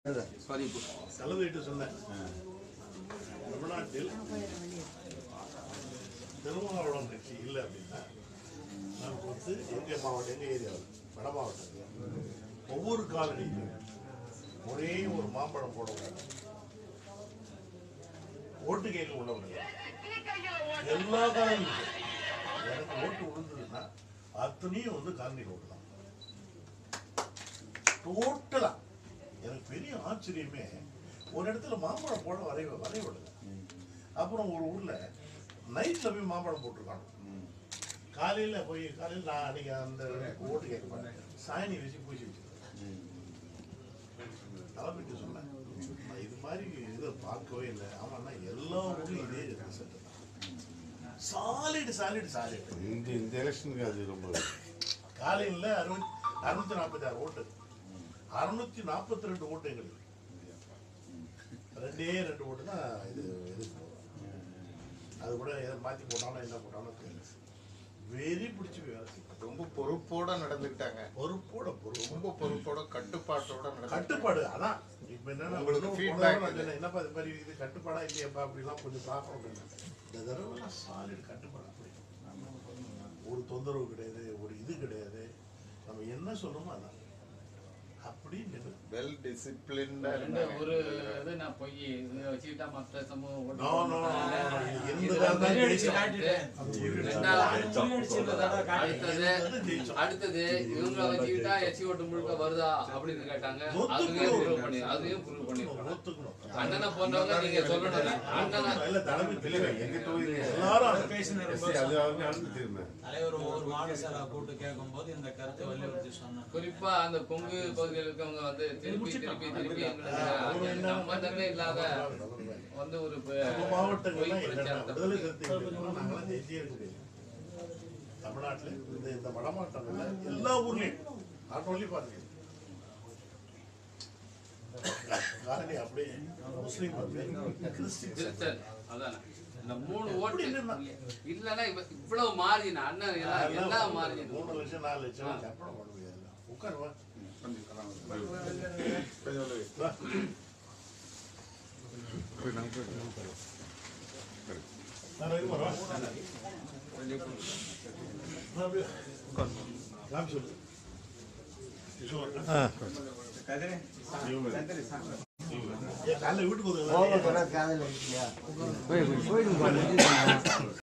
பதிப்பு செலவிட்டு சொன்னேன் தமிழ்நாட்டில் திருமாவளவன் கட்சி இல்லை அப்படின்னா நமக்கு வந்து எங்கள் மாவட்டம் எங்கள் ஏரியாவில் வட மாவட்டத்தில் ஒவ்வொரு காலனிக்கும் ஒரே ஒரு மாம்பழம் போட முடியாது ஓட்டு கேட்க விட முடியாது எல்லா காலனிக்கும் எனக்கு ஓட்டு விழுந்ததுன்னா அத்தனையும் வந்து காலனியில் ஓட்டு தான் டோட்டலா எனக்கு பெரிய ஆச்சரியமே ஒரு இடத்துல மாம்பழம் போட வரைய வரைய விடல அப்புறம் ஒரு ஊர்ல நைட்ல போய் மாம்பழம் போட்டிருக்காங்க காலையில போய் காலையில் நான் அன்னைக்கு அந்த ஓட்டு கேட்க மாட்டேன் சாயனி வச்சு பூசி வச்சிருக்கேன் தலைமைக்கு சொன்னேன் நான் இது மாதிரி இதை பார்க்கவே இல்லை ஆமாண்ணா எல்லா ஊர்லயும் இதே ரிசல்ட் சாலிட் சாலிட் சாலிட் இந்த இந்த எலெக்ஷனுக்கு அது ரொம்ப காலையில் அறுபத்தி அறுநூத்தி நாற்பத்தி ஆறு ஓட்டு அறுநூத்தி நாற்பத்தி ரெண்டு ஓட்டு எங்களுக்கு ரெண்டே ரெண்டு ஓட்டு தான் இது இது அது கூட எதை மாற்றி போட்டாலும் என்ன போட்டாலும் தெரியல வெறி பிடிச்சி போய் வேலை செய்யும் ரொம்ப பொறுப்போட நடந்துக்கிட்டாங்க பொறுப்போட பொறுப்பு ரொம்ப பொறுப்போட கட்டுப்பாட்டோட நடந்து கட்டுப்பாடு அதான் இப்ப என்னன்னா உங்களுக்கு இன்னும் feedback போன தடவை நான் இது. சொன்னேன், என்னப்பா இது மாதிரி இது கட்டுப்பாடா இல்லையாப்பா அப்படிலாம் கொஞ்சம் பார்க்கணும் அப்படின்னு இந்த தடவை சாலிட் கட்டுப்பாடு அப்படி ஒரு தொந்தரவு கிடையாது ஒரு இது கிடையாது நம்ம என்ன சொல்றோமோ அதான் அப்படி நின்று வெல் டிசிப்ளின்டா ரெண்டு ஒரு இது நான் பொய் இதை வச்சுக்கிட்டா மற்ற சமூகம் ஓட்டு நோ நோ போடுறாங்க. எந்த தான் ஜெயிச்சோம் அடுத்தது அடுத்தது இவங்கள வச்சுக்கிட்டா எச்சி ஓட்டு முழுக்க வருதா அப்படின்னு கேட்டாங்க அதுவே ப்ரூவ் பண்ணி அதையும் ப்ரூவ் பண்ணிருக்காங்க ஒத்துக்கணும் அண்ணனை போன்றவங்க நீங்க சொல்லணும் அண்ணனை இல்ல தலைமை இல்லை தெளிவை எங்க தொகுதி எல்லாரும் எஸ்சி அது அவங்க நடந்து திரும்ப தலைவர் ஒவ்வொரு மாநில செயலா கூட்டு கேட்கும்போது இந்த கருத்தை வலியுறுத்தி சொன்னார் குறிப்பா அந்த கொங்கு பகுதியில் இருக்கவங்க வந்து திருப்பி திருப்பி திருப்பி எங்களுக்கு சம்பந்தமே இல்லாத வந்து ஒரு பொய் நம்ம மாவட்டங்கள்லாம் என்னென்ன பிரச்சாரத்தை விடுதலை சிறுத்தைகள் நாங்களாம் ஜெயிச்சே இருக்க முடியாது தமிழ்நாட்டுல இந்த இந்த வட மாவட்டங்கள்ல எல்லா ஊர்லயும் நாட் ஓன்லி பாருங்க காரணி அப்படியே முஸ்லீம் வந்து கிறிஸ்டின் கிறிஸ்தன் அதானே இந்த மூணு எப்படி ஓட்டு என்னன்னா? இல்லைன்னா இவ- இவ்வளவு மாறின அண்ணன் எல்லாம் என்ன மாறின மூணு லட்சம் நாலு லட்சம் கற்பனை பண்ண முடியாது உட்காருவா வா. நான் வரைக்கும் வரவா? நான் அப்படியே காமி சொல்லு கிஷோர். ஏன் காலைல வீட்டுக்கு வந்து